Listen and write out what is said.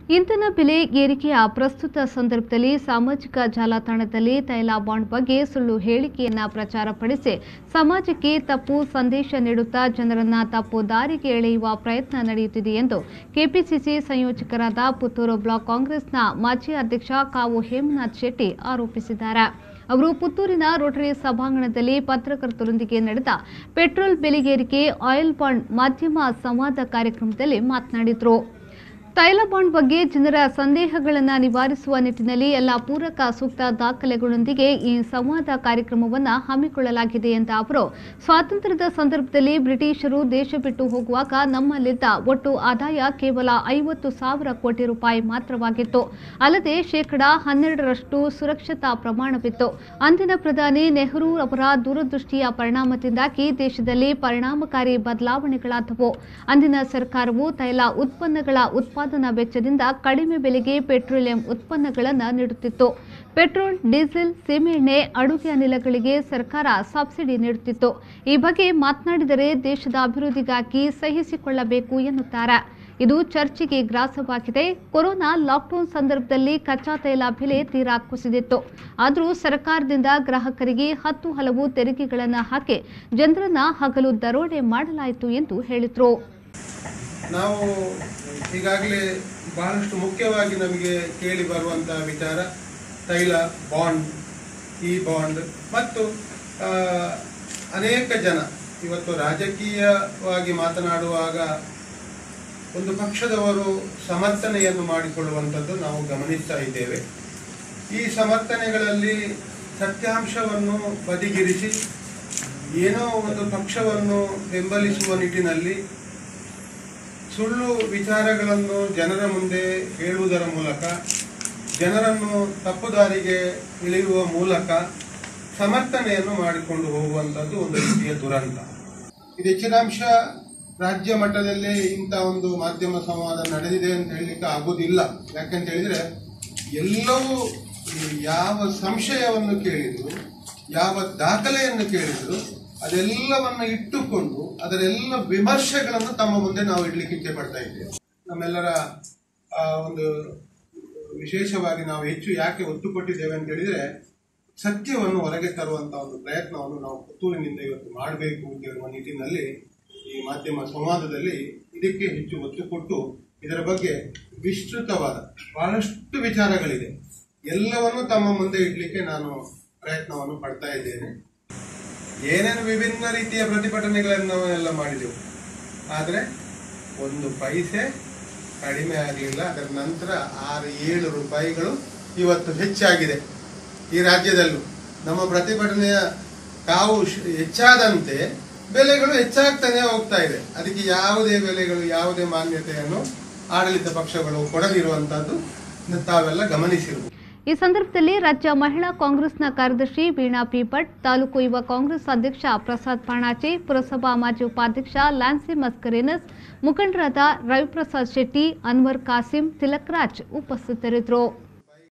ಇಂಧನ ಬೆಲೆ ಏರಿಕೆಯ ಪ್ರಸ್ತುತ ಸಂದರ್ಭದಲ್ಲಿ ಸಾಮಾಜಿಕ ಜಾಲತಾಣದಲ್ಲಿ ತೈಲ ಬಾಂಡ್ ಬಗ್ಗೆ ಸುಳ್ಳು ಹೇಳಿಕೆಯನ್ನ ಪ್ರಚಾರಪಡಿಸಿ ಸಮಾಜಕ್ಕೆ ತಪ್ಪು ಸಂದೇಶ ನೀಡುತ್ತಾ ಜನರನ್ನ ತಪ್ಪು ದಾರಿಗೆ ಎಳೆಯುವ ಪ್ರಯತ್ನ ನಡೆಯುತ್ತಿದೆ ಎಂದು ಕೆಪಿಸಿಸಿ ಸಂಯೋಜಕರಾದ ಪುತ್ತೂರು ಬ್ಲಾಕ್ ಕಾಂಗ್ರೆಸ್ನ ಮಾಜಿ ಅಧ್ಯಕ್ಷ ಕಾವು ಹೇಮನಾಥ್ ಶೆಟ್ಟಿ ಆರೋಪಿಸಿದ್ದಾರೆ ಅವರು ಪುತ್ತೂರಿನ ರೋಟರಿ ಸಭಾಂಗಣದಲ್ಲಿ ಪತ್ರಕರ್ತರೊಂದಿಗೆ ನಡೆದ ಪೆಟ್ರೋಲ್ ಬೆಲೆಗೇರಿಕೆ ಆಯಿಲ್ ಬಾಂಡ್ ಮಾಧ್ಯಮ ಸಂವಾದ ಕಾರ್ಯಕ್ರಮದಲ್ಲಿ ಮಾತನಾಡಿದರು ತೈಲ ಬಾಂಡ್ ಬಗ್ಗೆ ಜನರ ಸಂದೇಹಗಳನ್ನು ನಿವಾರಿಸುವ ನಿಟ್ಟಿನಲ್ಲಿ ಎಲ್ಲ ಪೂರಕ ಸೂಕ್ತ ದಾಖಲೆಗಳೊಂದಿಗೆ ಈ ಸಂವಾದ ಕಾರ್ಯಕ್ರಮವನ್ನು ಹಮ್ಮಿಕೊಳ್ಳಲಾಗಿದೆ ಎಂದ ಅವರು ಸ್ವಾತಂತ್ರ್ಯದ ಸಂದರ್ಭದಲ್ಲಿ ಬ್ರಿಟಿಷರು ದೇಶ ಬಿಟ್ಟು ಹೋಗುವಾಗ ನಮ್ಮಲ್ಲಿದ್ದ ಒಟ್ಟು ಆದಾಯ ಕೇವಲ ಐವತ್ತು ಸಾವಿರ ಕೋಟಿ ರೂಪಾಯಿ ಮಾತ್ರವಾಗಿತ್ತು ಅಲ್ಲದೆ ಶೇಕಡಾ ಹನ್ನೆರಡರಷ್ಟು ಸುರಕ್ಷತಾ ಪ್ರಮಾಣವಿತ್ತು ಅಂದಿನ ಪ್ರಧಾನಿ ನೆಹರು ಅವರ ದೂರದೃಷ್ಟಿಯ ಪರಿಣಾಮದಿಂದಾಗಿ ದೇಶದಲ್ಲಿ ಪರಿಣಾಮಕಾರಿ ಬದಲಾವಣೆಗಳಾದವು ಅಂದಿನ ಸರ್ಕಾರವು ತೈಲ ಉತ್ಪನ್ನಗಳ ಉತ್ಪಾದನಾ ವೆಚ್ಚದಿಂದ ಕಡಿಮೆ ಬೆಲೆಗೆ ಪೆಟ್ರೋಲಿಯಂ ಉತ್ಪನ್ನಗಳನ್ನು ನೀಡುತ್ತಿತ್ತು ಪೆಟ್ರೋಲ್ ಡೀಸೆಲ್ ಸೀಮೆಎಣ್ಣೆ ಅಡುಗೆ ಅನಿಲಗಳಿಗೆ ಸರ್ಕಾರ ಸಬ್ಸಿಡಿ ನೀಡುತ್ತಿತ್ತು ಈ ಬಗ್ಗೆ ಮಾತನಾಡಿದರೆ ದೇಶದ ಅಭಿವೃದ್ಧಿಗಾಗಿ ಸಹಿಸಿಕೊಳ್ಳಬೇಕು ಎನ್ನುತ್ತಾರೆ ಇದು ಚರ್ಚೆಗೆ ಗ್ರಾಸವಾಗಿದೆ ಕೊರೋನಾ ಲಾಕ್ಡೌನ್ ಸಂದರ್ಭದಲ್ಲಿ ಕಚ್ಚಾ ತೈಲ ಬೆಲೆ ತೀರಾ ಕುಸಿದಿತ್ತು ಆದರೂ ಸರ್ಕಾರದಿಂದ ಗ್ರಾಹಕರಿಗೆ ಹತ್ತು ಹಲವು ತೆರಿಗೆಗಳನ್ನು ಹಾಕಿ ಜನರನ್ನ ಹಗಲು ದರೋಡೆ ಮಾಡಲಾಯಿತು ಎಂದು ಹೇಳಿದರು ನಾವು ಈಗಾಗಲೇ ಬಹಳಷ್ಟು ಮುಖ್ಯವಾಗಿ ನಮಗೆ ಕೇಳಿ ಬರುವಂತಹ ವಿಚಾರ ತೈಲ ಬಾಂಡ್ ಈ ಬಾಂಡ್ ಮತ್ತು ಆ, ಅನೇಕ ಜನ ಇವತ್ತು ರಾಜಕೀಯವಾಗಿ ಮಾತನಾಡುವಾಗ ಒಂದು ಪಕ್ಷದವರು ಸಮರ್ಥನೆಯನ್ನು ಮಾಡಿಕೊಳ್ಳುವಂಥದ್ದು ನಾವು ಗಮನಿಸ್ತಾ ಇದ್ದೇವೆ ಈ ಸಮರ್ಥನೆಗಳಲ್ಲಿ ಸತ್ಯಾಂಶವನ್ನು ಬದಿಗಿರಿಸಿ ಏನೋ ಒಂದು ಪಕ್ಷವನ್ನು ಬೆಂಬಲಿಸುವ ನಿಟ್ಟಿನಲ್ಲಿ ಸುಳ್ಳು ವಿಚಾರಗಳನ್ನು ಜನರ ಮುಂದೆ ಹೇಳುವುದರ ಮೂಲಕ ಜನರನ್ನು ತಪ್ಪು ದಾರಿಗೆ ಇಳಿಯುವ ಮೂಲಕ ಸಮರ್ಥನೆಯನ್ನು ಮಾಡಿಕೊಂಡು ಹೋಗುವಂಥದ್ದು ಒಂದು ರೀತಿಯ ದುರಂತ ಇದು ಹೆಚ್ಚಿನ ಅಂಶ ರಾಜ್ಯ ಮಟ್ಟದಲ್ಲೇ ಇಂಥ ಒಂದು ಮಾಧ್ಯಮ ಸಂವಾದ ನಡೆದಿದೆ ಅಂತ ಹೇಳಲಿಕ್ಕೆ ಆಗುವುದಿಲ್ಲ ಯಾಕಂತ ಹೇಳಿದ್ರೆ ಎಲ್ಲವೂ ಈ ಯಾವ ಸಂಶಯವನ್ನು ಕೇಳಿದ್ರು ಯಾವ ದಾಖಲೆಯನ್ನು ಕೇಳಿದ್ರು ಅದೆಲ್ಲವನ್ನು ಇಟ್ಟುಕೊಂಡು ಅದರೆಲ್ಲ ವಿಮರ್ಶೆಗಳನ್ನು ತಮ್ಮ ಮುಂದೆ ನಾವು ಇಡ್ಲಿಕ್ಕೆ ಇಚ್ಛೆ ಪಡ್ತಾ ಇದ್ದೇವೆ ನಮ್ಮೆಲ್ಲರ ಆ, ಒಂದು ವಿಶೇಷವಾಗಿ ನಾವು ಹೆಚ್ಚು ಯಾಕೆ ಒತ್ತು ಕೊಟ್ಟಿದ್ದೇವೆ ಅಂತ ಹೇಳಿದ್ರೆ ಸತ್ಯವನ್ನು ಹೊರಗೆ ತರುವಂತಹ ಒಂದು ಪ್ರಯತ್ನವನ್ನು ನಾವು ಪುತ್ತೂರಿನಿಂದ ಇವತ್ತು ಮಾಡಬೇಕು ಅಂತ ಹೇಳುವ ನಿಟ್ಟಿನಲ್ಲಿ ಈ ಮಾಧ್ಯಮ ಸಂವಾದದಲ್ಲಿ ಇದಕ್ಕೆ ಹೆಚ್ಚು ಒತ್ತು ಕೊಟ್ಟು ಇದರ ಬಗ್ಗೆ ವಿಸ್ತೃತವಾದ ಬಹಳಷ್ಟು ವಿಚಾರಗಳಿದೆ ಎಲ್ಲವನ್ನು ತಮ್ಮ ಮುಂದೆ ಇಡ್ಲಿಕ್ಕೆ ನಾನು ಪ್ರಯತ್ನವನ್ನು ಪಡ್ತಾ ಇದ್ದೇನೆ ಏನೇನು ವಿಭಿನ್ನ ರೀತಿಯ ಪ್ರತಿಭಟನೆಗಳನ್ನು ನಾವು ಎಲ್ಲ ಮಾಡಿದೆವು ಆದರೆ ಒಂದು ಪೈಸೆ ಕಡಿಮೆ ಆಗಲಿಲ್ಲ ಅದರ ನಂತರ ಆರು ಏಳು ರೂಪಾಯಿಗಳು ಇವತ್ತು ಹೆಚ್ಚಾಗಿದೆ ಈ ರಾಜ್ಯದಲ್ಲೂ ನಮ್ಮ ಪ್ರತಿಭಟನೆಯ ಕಾವು ಶ್- ಹೆಚ್ಚಾದಂತೆ ಬೆಲೆಗಳು ಹೆಚ್ಚಾಗ್ತಾನೆ ಹೋಗ್ತಾ ಇದೆ ಅದಕ್ಕೆ ಯಾವುದೇ ಬೆಲೆಗಳು ಯಾವುದೇ ಮಾನ್ಯತೆಯನ್ನು ಆಡಳಿತ ಪಕ್ಷಗಳು ಕೊಡದಿರುವಂತಹದ್ದು ತಾವೆಲ್ಲ ಗಮನಿಸಿರುವುದು ಈ ಸಂದರ್ಭದಲ್ಲಿ ರಾಜ್ಯ ಮಹಿಳಾ ಕಾಂಗ್ರೆಸ್ನ ಕಾರ್ಯದರ್ಶಿ ವೀಣಾ ಪಿ ಭಟ್ ತಾಲೂಕು ಯುವ ಕಾಂಗ್ರೆಸ್ ಅಧ್ಯಕ್ಷ ಪ್ರಸಾದ್ ಪಾಣಾಚೆ ಪುರಸಭಾ ಮಾಜಿ ಉಪಾಧ್ಯಕ್ಷ ಲ್ಯಾನ್ಸಿ ಮಸ್ಕರೇನಸ್ ಮುಖಂಡರಾದ ರವಿಪ್ರಸಾದ್ ಶೆಟ್ಟಿ ಅನ್ವರ್ ಕಾಸಿಂ ತಿಲಕ್ ರಾಜ್ ಉಪಸ್ಥಿತರಿದ್ದರು